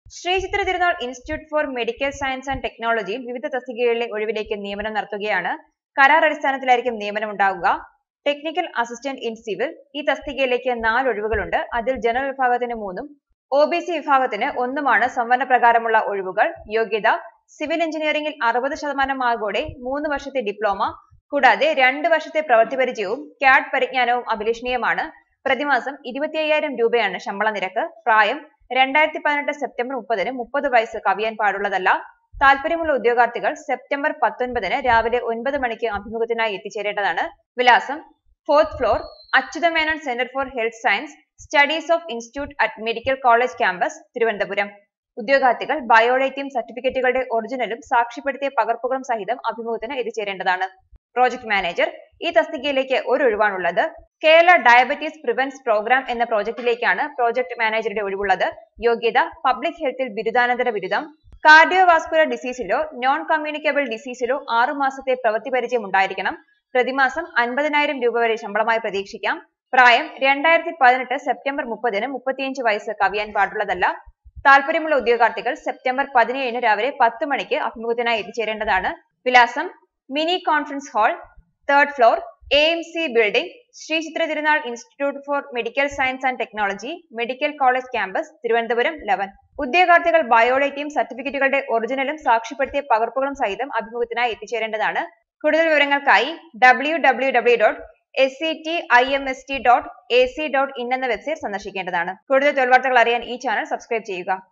Shri Chitra Tirunal institute for medical science and ടെക്നോളജിയിൽ വിവിധ തസ്തികകളിലെ ഒഴിവിലേക്ക് നിയമനം നടത്തുകയാണ് കരാർ അടിസ്ഥാനത്തിലായിരിക്കും നിയമനം ഉണ്ടാവുക ടെക്നിക്കൽ അസിസ്റ്റന്റ് ഇൻ സിവിൽ ഈ തസ്തികയിലേക്ക് നാല് ഒഴിവുകളുണ്ട് അതിൽ ജനറൽ വിഭാഗത്തിന് മൂന്നും ഒ ബി സി വിഭാഗത്തിന് ഒന്നുമാണ് സംവരണ പ്രകാരമുള്ള ഒഴിവുകൾ യോഗ്യത സിവിൽ എഞ്ചിനീയറിംഗിൽ അറുപത് ശതമാനം മാർക്കോടെ മൂന്ന് വർഷത്തെ ഡിപ്ലോമ കൂടാതെ രണ്ട് വർഷത്തെ പ്രവൃത്തി പരിചയവും ക്യാഡ് പരിജ്ഞാനവും അഭിലഷണീയമാണ് പ്രതിമാസം ഇരുപത്തി അയ്യായിരം രൂപയാണ് ശമ്പള നിരക്ക് പ്രായം രണ്ടായിരത്തി പതിനെട്ട് സെപ്റ്റംബർ മുപ്പതിന് മുപ്പത് വയസ്സ് കവിയാൻ പാടുള്ളതല്ല താല്പര്യമുള്ള ഉദ്യോഗാർത്ഥികൾ സെപ്റ്റംബർ പത്തൊൻപതിന് രാവിലെ ഒൻപത് മണിക്ക് അഭിമുഖത്തിനായി എത്തിച്ചേരേണ്ടതാണ് വിലാസം fourth floor Achutha Menon centre for health science studies of institute at medical college campus Thiruvananthapuram ഉദ്യോഗാർത്ഥികൾ ബയോഡേറ്റയും സർട്ടിഫിക്കറ്റുകളുടെ ഒറിജിനലും സാക്ഷ്യപ്പെടുത്തിയ പകർപ്പുകളും സഹിതം അഭിമുഖത്തിന് എത്തിച്ചേരേണ്ടതാണ് പ്രോജക്ട് മാനേജർ ഈ തസ്തികയിലേക്ക് ഒരു ഒഴിവാണുള്ളത് കേരള ഡയബറ്റീസ് പ്രിവെൻസ് പ്രോഗ്രാം എന്ന പ്രോജക്റ്റിലേക്കാണ് പ്രോജക്ട് മാനേജറുടെ ഒഴിവുള്ളത് യോഗ്യത പബ്ലിക് ഹെൽത്തിൽ ബിരുദാനന്തര ബിരുദം കാർഡിയോവാസ്കുലർ ഡിസീസിലോ നോൺ കമ്മ്യൂണിക്കബിൾ ഡിസീസിലോ ആറു മാസത്തെ പ്രവൃത്തി പരിചയം ഉണ്ടായിരിക്കണം പ്രതിമാസം അൻപതിനായിരം രൂപ വരെ ശമ്പളമായി പ്രതീക്ഷിക്കാം പ്രായം രണ്ടായിരത്തി പതിനെട്ട് സെപ്റ്റംബർ മുപ്പതിന് മുപ്പത്തിയഞ്ച് വയസ്സ് കവിയാൻ പാടുള്ളതല്ല താല്പര്യമുള്ള ഉദ്യോഗാർത്ഥികൾ സെപ്റ്റംബർ പതിനേഴിന് രാവിലെ പത്ത് മണിക്ക് അഭിമുഖത്തിനായി എത്തിച്ചേരേണ്ടതാണ് വിലാസം mini conference hall third floor A M C building Sree Chitra Tirunal institute for medical science and technology medical college campus Thiruvananthapuram eleven ഉദ്യോഗാർത്ഥികൾ ബയോഡേറ്റയും സർട്ടിഫിക്കറ്റുകളുടെ ഒറിജിനലും സാക്ഷ്യപ്പെടുത്തിയ പകർപ്പുകളും സഹിതം അഭിമുഖത്തിനായി എത്തിച്ചേരേണ്ടതാണ് കൂടുതൽ വിവരങ്ങൾക്കായി W W W dot S C T I M S T dot A C dot in എന്ന website സന്ദർശിക്കേണ്ടതാണ് കൂടുതൽ തൊഴിൽ വാർത്തകൾ അറിയാൻ ഈ ചാനൽ സബ്സ്ക്രൈബ് ചെയ്യുക